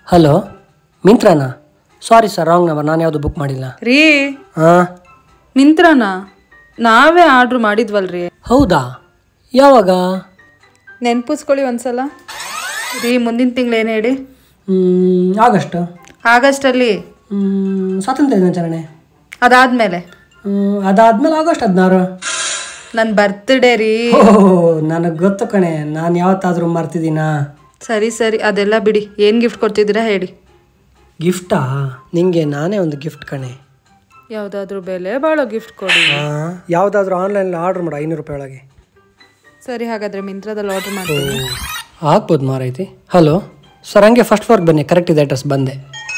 hello ಮಿಂತ್ರಾನಾ sorry sir wrong number ನಾನು ಯಾವುದು ಬುಕ್ ಮಾಡಿಲ್ಲ ರೀ ಹಾಂ ಮಿಂತ್ರನಾ ನಾವೇ ಆರ್ಡ್ರ್ ಮಾಡಿದ್ವಲ್ರಿ ಹೌದಾ ಯಾವಾಗ ನೆನ್ಪಿಸ್ಕೊಳ್ಳಿ ಒಂದ್ಸಲ ರೀ ಮುಂದಿನ ತಿಂಗಳು ಏನು ಹೇಳಿ ಹ್ಮ್, ಆಗಸ್ಟ್ ಆಗಸ್ಟಲ್ಲಿ ಹ್ಮ್, ಸ್ವಾತಂತ್ರ್ಯ ದಿನಾಚರಣೆ ಅದಾದ್ಮೇಲೆ ಹ್ಮ್, ಅದಾದ್ಮೇಲೆ ಆಗಸ್ಟ್ ಹದಿನಾರು ನನ್ನ ಬರ್ತ್ಡೇ ರೀ ಓಹ್ ನನಗೆ ಗೊತ್ತು ಕಣೆ ನಾನು ಯಾವತ್ತಾದರೂ ಮರ್ತಿದ್ದೀನಾ ಸರಿ ಸರಿ ಅದೆಲ್ಲ ಬಿಡಿ ಏನು ಗಿಫ್ಟ್ ಕೊಡ್ತಿದ್ದೀರಾ ಹೇಳಿ ಗಿಫ್ಟಾ ನಿಂಗೆ ನಾನೇ ಒಂದು ಗಿಫ್ಟ್ ಕಣೆ ಯಾವುದಾದ್ರೂ ಬೆಲೆ ಬಾಳೋ ಗಿಫ್ಟ್ ಕೊಡಿ ಯಾವುದಾದ್ರೂ ಆನ್ಲೈನಲ್ಲಿ ಆರ್ಡ್ರ್ ಮಾಡು ಐನೂರು ರೂಪಾಯಿ ಒಳಗೆ ಸರಿ ಹಾಗಾದ್ರೆ ಮಿಂತ್ರದಲ್ಲಿ ಆರ್ಡರ್ ಮಾಡ್ತೀನಿ ಆಗ್ಬೋದು ಮಾರೈತಿ ಹಲೋ ಸರ್ ಹಂಗೆ ಫಸ್ಟ್ ಫ್ಲೋರ್ಗೆ ಬನ್ನಿ ಕರೆಕ್ಟ್ ಇದೆ ಅಡ್ರೆಸ್ ಬಂದೆ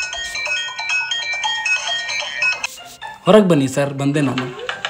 ಹೊರಗೆ ಬನ್ನಿ ಸರ್ ಬಂದೆ ನಾನು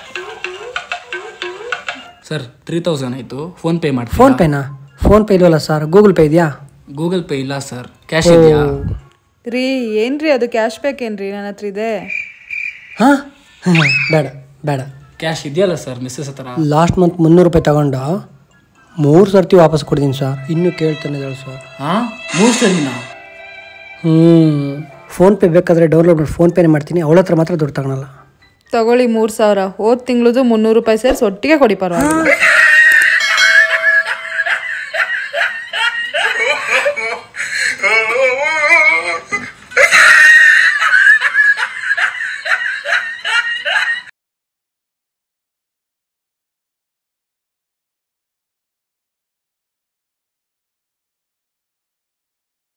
ಸರ್ ತ್ರೀ ತೌಸಂಡ್ ಆಯಿತು ಫೋನ್ಪೇ ಮಾಡಿ ಫೋನ್ ಪೇನಾ ಫೋನ್ ಪೇ ಇಲ್ವಲ್ಲ ಸರ್ ಗೂಗಲ್ ಪೇ ಇದೆಯಾ ಗೂಗಲ್ ಪೇ ಇಲ್ಲ ಸರ್ ಕ್ಯಾಶ್ ಇದೆಯಾ ರೀ ಏನ್ರಿ ಅದು ಕ್ಯಾಶ್ ಬ್ಯಾಕ್ ಏನ್ರಿ ನನ್ನ ಹತ್ರ ಇದೆ ಹಾಂ ಬೇಡ ಬೇಡ ಕ್ಯಾಶ್ ಇದೆಯಲ್ಲ ಸರ್ ಮಿಸ್ಸಸ್ ಹತ್ರ ಲಾಸ್ಟ್ ಮಂತ್ ಮುನ್ನೂರು ರೂಪಾಯಿ ತಗೊಂಡು ಮೂರು ಸರ್ತಿ ವಾಪಸ್ ಕೊಡ್ತೀನಿ ಸರ್ ಇನ್ನೂ ಕೇಳ್ತಾನೆ ಇದ್ದಾಳೆ ಸರ್ ಹಾಂ ಮೂರು ಸರಿನಾ ಹ್ಞೂ ಫೋನ್ಪೇ ಬೇಕಾದರೆ ಡೌನ್ಲೋಡ್ ಮಾಡಿ ಫೋನ್ಪೇನೇ ಮಾಡ್ತೀನಿ ಅವಳ ಹತ್ರ ಮಾತ್ರ ದುಡ್ಡು ತಗೊಳಲ್ಲ ತಗೊಳ್ಳಿ ಮೂರು ಸಾವಿರ ಹೋದ್ ತಿಂಗಳದು ಮುನ್ನೂರು ರೂಪಾಯಿ ಸೇರಿಸಿ ಒಟ್ಟಿಗೆ ಕೊಡಿ ಪರವಾಗಿಲ್ಲ